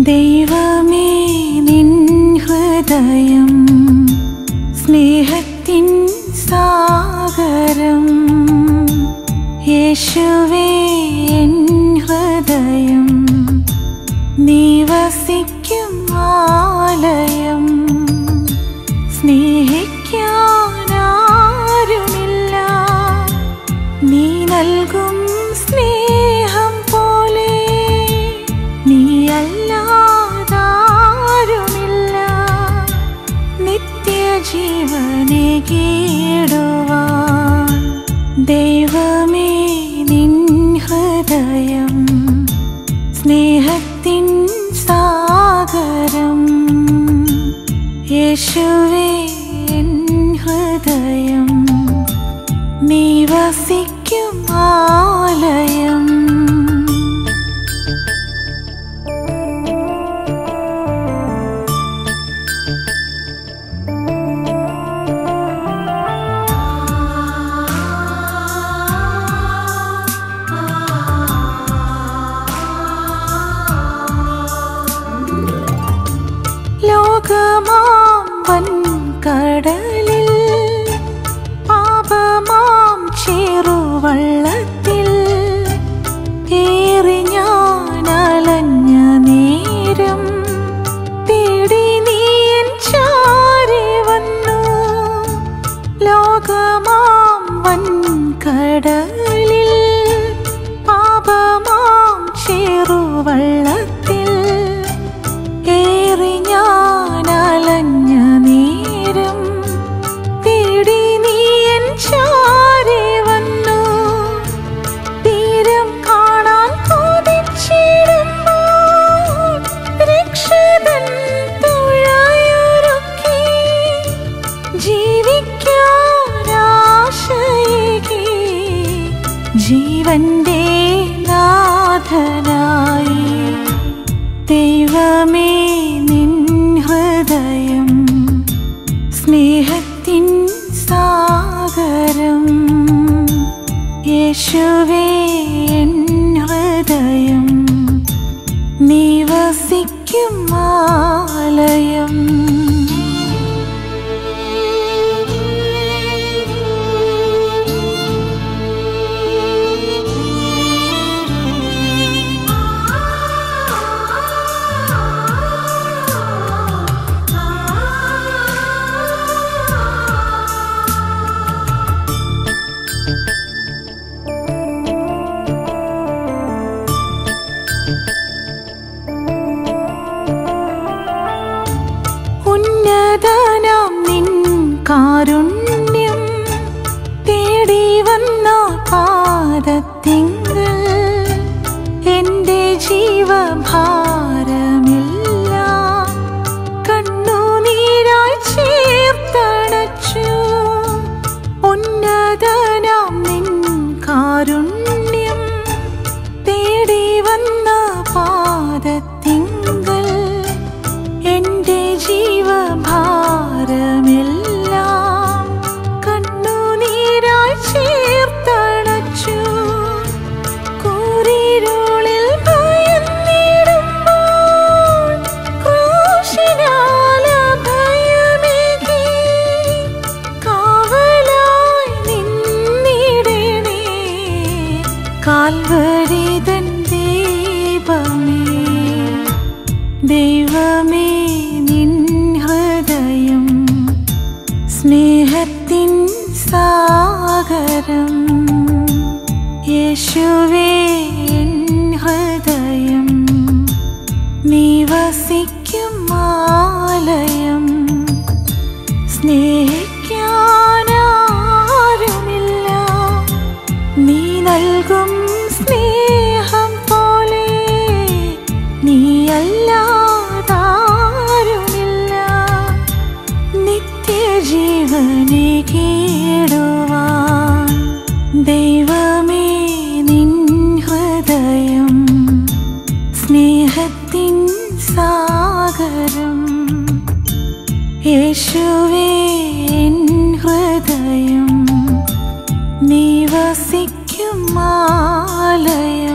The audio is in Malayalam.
ദൈവമേ നിൻ ഹൃദയം സ്നേഹത്തിൻ സാഗരം യേശുവേ എൻ ഹൃദയം നീ വസിക്കും ആലയം സ്നേഹിക്കാനാരുമില്ല നീ നൽകും സ്നേഹം പോലെ നീയല്ലാതാരുമില്ല നിത്യജീവനെ കീടുവാൻ ദൈവമേ നിൻ ഹൃദയം സ്നേഹത്തിൻ സാഗരം യേശുവേ എൻ ഹൃദയം നീ വസിക്കും ആലയം ലോകമാം വൻകടലിൽ പാപമാം ചെറുവള്ളത്തിൽ ഏറി ഞാൻ അലഞ്ഞ നേരം തേടി നീ എൻ ചാരി വന്നു ലോകമാം വൻകടലിൽ പാപമാം ചെറുവള്ളത്തിൽ ഏറി ഞാൻ അലഞ്ഞ നേരം തേടി നീ എൻ ചാരി വന്നു തീരം കാണാൻ കൊതിച്ചിടുമ്പോൾ രക്ഷകൻ തുഴയൊരുക്കി ജീവിക്കാനാശയേകി ജീവന്റെ നാഥനായി ദൈവമേ നിൻ ഹൃദയം സ്നേഹത്തിൻ സാഗരം യേശുവേ എൻ ഹൃദയം നീ വസിക്കും ആലയം ഉന്നതനാം നിൻ കാരുണ്യം തേടി വന്ന പാദത്തിങ്കൽ എൻ്റെ ജീവഭാരമെല്ലാം കണ്ണുനീരായി ചേർത്തടച്ചു ഉന്നതനാം നിൻ കാരുണ്യം തേടി വന്ന പാദത്തിങ്കൽ എൻ്റെ ജീവഭാരമെല്ലാം കണ്ണുനീരായി ചേർത്തടച്ചു കൂരിരുളിൽ ഭയന്നിടുമ്പോൾ ക്രൂശിനാൽ അഭയമേകി കാവലായി നിന്നിടണേ കാൽവരിതൻ ദീപമേ ദൈവമേ നിൻ ഹൃദയം സ്നേഹത്തിൻ സാഗരം യേശുവേ എൻ ഹൃദയം നീ വസിക്കും ആലയം സ്നേഹിക്കാനാരുമില്ല നീ നൽകും സ്നേഹം പോലെ നീയല്ലാതാരുമില്ല നിത്യജീവനെ കീടുവാൻ ദൈവമേ നിൻ ഹൃദയം സ്നേഹത്തിൻ സാഗരം യേശുവേ എൻ ഹൃദയം നീ വസിക്കും ആലയം